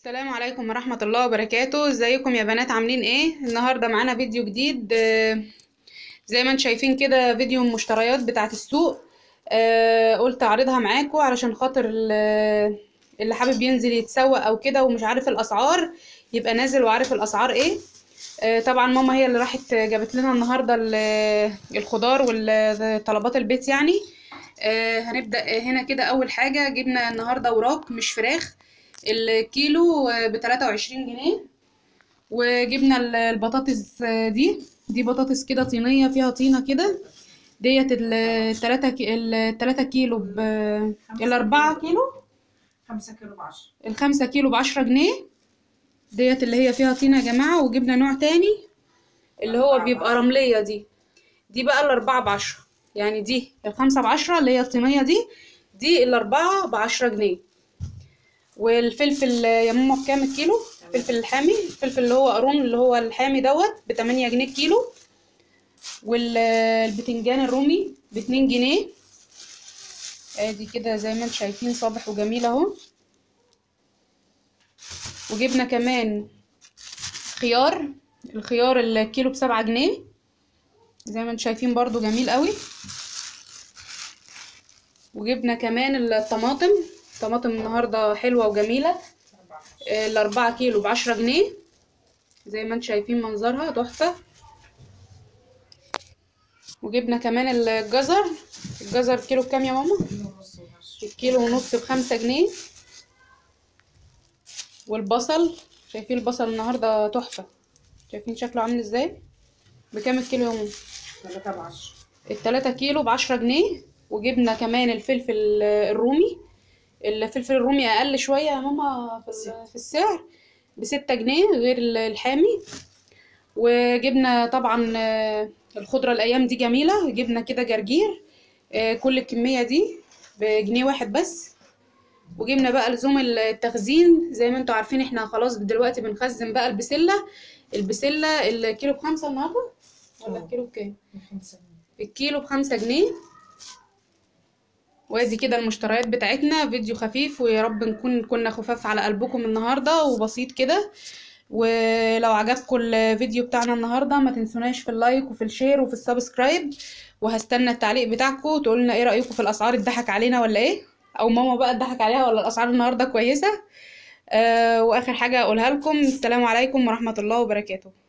السلام عليكم ورحمة الله وبركاته ازيكم يا بنات عاملين ايه النهاردة معانا فيديو جديد آه، زي ما انتم شايفين كده فيديو المشتريات بتاعة السوق آه، قلت اعرضها معاكم علشان خاطر ال- اللي حابب ينزل يتسوق او كده ومش عارف الاسعار يبقى نازل وعارف الاسعار ايه آه، طبعا ماما هي اللي راحت جابت لنا النهارده ال- الخضار والطلبات البيت يعني آه، هنبدأ هنا كده اول حاجة جبنا النهارده وراك مش فراخ الكيلو ب 23 جنيه وجبنا ال- البطاطس دي دي بطاطس كده طينية فيها طينة كده ديت التلاتة كي- التلاتة كيلو ب الأربعة كيلو خمسة كيلو بعشرة الخمسة كيلو بعشرة جنيه ديت اللي هي فيها طينة يا جماعة وجبنا نوع تاني اللي هو بيبقى رملية دي دي بقى الأربعة بعشرة يعني دي الخمسة بعشرة اللي هي الطينية دي دي الأربعة بعشرة جنيه والفلفل يا ماما بكام الكيلو الفلفل الحامي الفلفل اللي هو قارون اللي هو الحامي دوت بتمانية جنيه الكيلو والبتنجان الرومي باتنين جنيه ادي كده زي ما انتم شايفين صابح وجميل اهو وجبنا كمان خيار الخيار الكيلو بسبعة جنيه زي ما انتم شايفين برضو جميل قوي وجبنا كمان الطماطم طماطم النهاردة حلوة وجميلة آه، الأربعة كيلو بعشرة جنيه زي ما انتم شايفين منظرها تحفة وجبنا كمان الجزر الجزر كيلو بكام يا ماما؟ كيلو ونص وعشرة الكيلو ونص بخمسة جنيه والبصل شايفين البصل النهاردة تحفة شايفين شكله عامل ازاي بكام الكيلو يا ماما ثلاثة بعشرة التلاتة كيلو بعشرة جنيه وجبنا كمان الفلفل الرومي الفلفل الرومي أقل شوية يا ماما في, ال- في السعر بستة جنيه غير ال- الحامي وجبنا طبعا آه، الخضرة الأيام دي جميلة جبنا كده جرجير آه، كل الكمية دي بجنيه واحد بس وجبنا بقى لزوم التخزين زي ما انتوا عارفين احنا خلاص دلوقتي بنخزن بقى البسلة البسلة الكيلو بخمسة النهاردة ولا اه. الكيلو بكام؟ خمسة جنيه الكيلو بخمسة جنيه وادي كده المشتريات بتاعتنا فيديو خفيف ويا رب نكون كنا خفاف على قلبكم النهاردة وبسيط كده ولو عجبكم الفيديو بتاعنا النهاردة ما تنسوناش في اللايك وفي الشير وفي السبسكرايب وهستنى التعليق بتاعكم تقولوا لنا ايه رأيكم في الأسعار اتضحك علينا ولا ايه او ماما بقى اتضحك عليها ولا الأسعار النهاردة كويسة آه واخر حاجة اقولها لكم السلام عليكم ورحمة الله وبركاته